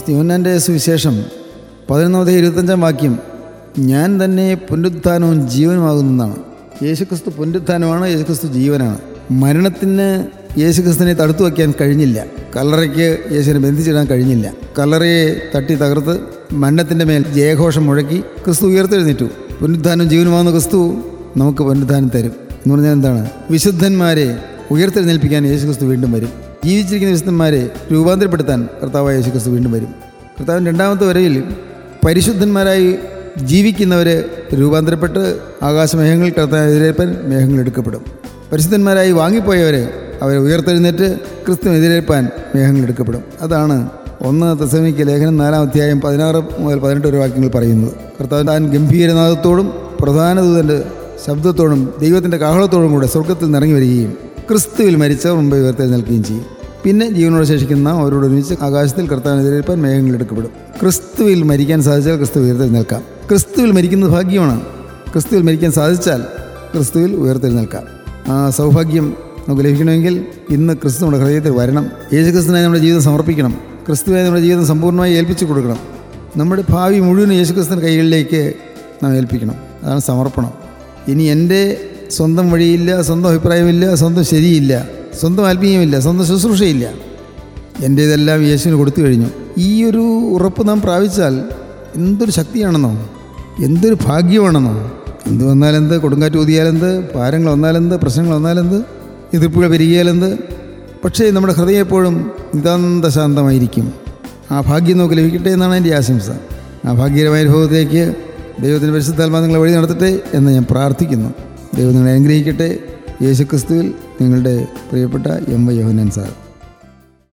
യോന്നാൻ്റെ സുവിശേഷം പതിനൊന്നാമത്തെ ഇരുപത്തഞ്ചാം വാക്യം ഞാൻ തന്നെ പുനരുത്ഥാനവും ജീവനുമാകുന്നതാണ് യേശുക്രിസ്തു പുനരുത്ഥാനമാണ് യേശുക്രിസ്തു ജീവനാണ് മരണത്തിന് യേശുക്രിസ്തുവിനെ തടുത്തു വയ്ക്കാൻ കഴിഞ്ഞില്ല കല്ലറയ്ക്ക് യേശുവിനെ ബന്ധിച്ചിടാൻ കഴിഞ്ഞില്ല കല്ലറയെ തട്ടി തകർത്ത് മരണത്തിൻ്റെ മേൽ ജയഘോഷം മുഴക്കി ക്രിസ്തു ഉയർത്തെഴുന്നേറ്റു പുനരുത്ഥാനം ജീവനുമാകുന്ന ക്രിസ്തു നമുക്ക് പുനരുത്ഥാനം തരും എന്ന് പറഞ്ഞാൽ എന്താണ് വിശുദ്ധന്മാരെ ഉയർത്തെഴുന്നേൽപ്പിക്കാൻ യേശുക്രിസ്തു വീണ്ടും വരും ജീവിച്ചിരിക്കുന്ന വിശുദ്ധന്മാരെ രൂപാന്തരപ്പെടുത്താൻ കർത്താവായ യേശുക്രിസ്തു വീണ്ടും വരും കർത്താവിൻ്റെ രണ്ടാമത്തെ വരയിൽ പരിശുദ്ധന്മാരായി ജീവിക്കുന്നവർ രൂപാന്തരപ്പെട്ട് ആകാശമേഘങ്ങൾ കർത്താവിനെതിരേൽപ്പാൻ മേഘങ്ങൾ എടുക്കപ്പെടും പരിശുദ്ധന്മാരായി വാങ്ങിപ്പോയവരെ അവരെ ഉയർത്തെഴുന്നേറ്റ് ക്രിസ്തുവിനെതിരേൽപ്പാൻ മേഘങ്ങൾ എടുക്കപ്പെടും അതാണ് ഒന്ന് തെസമിക്ക് ലേഖനം നാലാം അധ്യായം പതിനാറ് മുതൽ പതിനെട്ട് വരെ വാക്യങ്ങൾ പറയുന്നത് കർത്താവ് താൻ ഗംഭീരനാഥത്തോടും പ്രധാന ദൂതൻ്റെ ശബ്ദത്തോടും ദൈവത്തിൻ്റെ കാഹളത്തോടും കൂടെ സ്വർഗത്തിൽ നിറങ്ങി വരികയും ക്രിസ്തുവിൽ മരിച്ചവർ മുമ്പ് ഉയർത്തെഴുന്നേൽക്കുകയും ചെയ്യും പിന്നെ ജീവനോട് ശേഷിക്കുന്ന അവരോട് ഒരുമിച്ച് ആകാശത്തിൽ കർത്താവിനെതിരേൽപ്പാൻ മേഘങ്ങൾ എടുക്കപ്പെടും ക്രിസ്തുവിൽ മരിക്കാൻ സാധിച്ചാൽ ക്രിസ്തു ഉയർത്തെഴുന്നേൽക്കാം ക്രിസ്തുവിൽ മരിക്കുന്നത് ഭാഗ്യമാണ് ക്രിസ്തുവിൽ മരിക്കാൻ സാധിച്ചാൽ ക്രിസ്തുവിൽ ഉയർത്തെഴുന്നേൽക്കാം ആ സൗഭാഗ്യം നമുക്ക് ലഭിക്കണമെങ്കിൽ ഇന്ന് ക്രിസ്തു നമ്മുടെ ഹൃദയത്തിൽ വരണം യേശു ക്രിസ്തുവിനായി നമ്മുടെ ജീവിതം സമർപ്പിക്കണം ക്രിസ്തുവിനായി നമ്മുടെ ജീവിതം സമ്പൂർണ്ണമായി ഏൽപ്പിച്ചു കൊടുക്കണം നമ്മുടെ ഭാവി മുഴുവൻ യേശു ക്രിസ്തുവിൻ്റെ കൈകളിലേക്ക് നാം ഏൽപ്പിക്കണം അതാണ് സമർപ്പണം ഇനി എൻ്റെ സ്വന്തം വഴിയില്ല സ്വന്തം അഭിപ്രായമില്ല സ്വന്തം ശരിയില്ല സ്വന്തം ആത്മീയമില്ല സ്വന്തം ശുശ്രൂഷയില്ല എൻ്റെ ഇതെല്ലാം യേശുവിന് കൊടുത്തു കഴിഞ്ഞു ഈ ഒരു ഉറപ്പ് നാം പ്രാപിച്ചാൽ എന്തൊരു ശക്തിയാണെന്നോ എന്തൊരു ഭാഗ്യമാണെന്നോ എന്ത് വന്നാലെന്ത് കൊടുങ്കാറ്റ് ഊതിയാലെന്ത് ഭാരങ്ങൾ വന്നാലെന്ത് പ്രശ്നങ്ങൾ വന്നാലെന്ത് എതിർപ്പുകൾ പെരുകിയാലെന്ത് പക്ഷേ നമ്മുടെ ഹൃദയം എപ്പോഴും നിതാന്ത ശാന്തമായിരിക്കും ആ ഭാഗ്യം നമുക്ക് ലഭിക്കട്ടെ എന്നാണ് എൻ്റെ ആശംസ ആ ഭാഗ്യകരമായ അനുഭവത്തിലേക്ക് ദൈവത്തിൻ്റെ പരിശുദ്ധാത്മാ നിങ്ങളെ വഴി നടത്തട്ടെ എന്ന് ഞാൻ പ്രാർത്ഥിക്കുന്നു ദൈവം നിങ്ങളെ അനുഗ്രഹിക്കട്ടെ യേശുക്രിസ്തുവിൽ നിങ്ങളുടെ പ്രിയപ്പെട്ട എം വൈ യോഹനൻ സാർ